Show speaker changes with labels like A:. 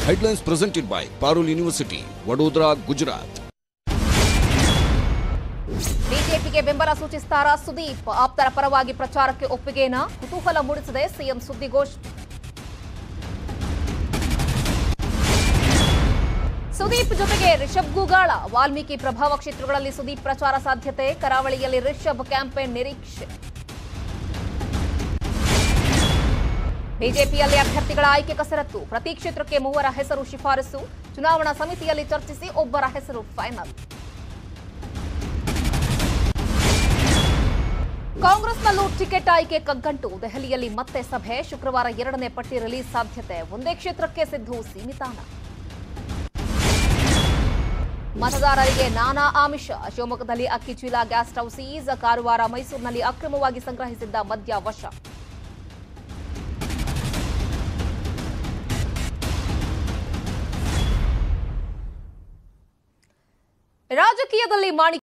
A: Headlines presented by Parul University, Vadodara, Gujarat.
B: ಬಿಜೆಪಿಗೆ ಬೆಂಬಲ ಸೂಚಿಸ್ತಾರಾ ಸುದೀಪ್ ಆಪ್ತರ ಪರವಾಗಿ ಪ್ರಚಾರಕ್ಕೆ ಒಪ್ಪಿಗೆನಾ ಕುತೂಹಲ ಮೂಡಿಸಿದೆ ಸಿಎಂ ಸುದ್ದಿಗೋಷ್ಠಿ ಸುದೀಪ್ ಜೊತೆಗೆ ರಿಷಬ್ ಗೂಗಾಳ ವಾಲ್ಮೀಕಿ ಪ್ರಭಾವ ಕ್ಷೇತ್ರಗಳಲ್ಲಿ ಸುದೀಪ್ ಪ್ರಚಾರ ಸಾಧ್ಯತೆ ಕರಾವಳಿಯಲ್ಲಿ ರಿಷಬ್ ಕ್ಯಾಂಪೇನ್ ನಿರೀಕ್ಷೆ ಬಿಜೆಪಿಯಲ್ಲಿ ಅಭ್ಯರ್ಥಿಗಳ ಆಯ್ಕೆ ಕಸರತ್ತು ಪ್ರತಿ ಕ್ಷೇತ್ರಕ್ಕೆ ಮೂವರ ಹೆಸರು ಶಿಫಾರಸು ಚುನಾವಣಾ ಸಮಿತಿಯಲ್ಲಿ ಚರ್ಚಿಸಿ ಒಬ್ಬರ ಹೆಸರು ಫೈನಲ್ ಕಾಂಗ್ರೆಸ್ನಲ್ಲೂ ಟಿಕೆಟ್ ಆಯ್ಕೆ ಕಗ್ಗಂಟು ದೆಹಲಿಯಲ್ಲಿ ಮತ್ತೆ ಸಭೆ ಶುಕ್ರವಾರ ಎರಡನೇ ಪಟ್ಟಿ ರಿಲೀಸ್ ಸಾಧ್ಯತೆ ಒಂದೇ ಕ್ಷೇತ್ರಕ್ಕೆ ಸಿದ್ದು ಸೀಮಿತಾನ ಮತದಾರರಿಗೆ ನಾನಾ ಆಮಿಷ ಶಿವಮೊಗ್ಗದಲ್ಲಿ ಅಕ್ಕಿ ಚೀಲ ಗ್ಯಾಸ್ ಸ್ಟವ್ ಸೀಸ್ ಕಾರವಾರ ಮೈಸೂರಿನಲ್ಲಿ ಅಕ್ರಮವಾಗಿ ಸಂಗ್ರಹಿಸಿದ್ದ ಮದ್ಯ ವಶ ರಾಜಕೀಯದಲ್ಲಿ ಮಾಣಿ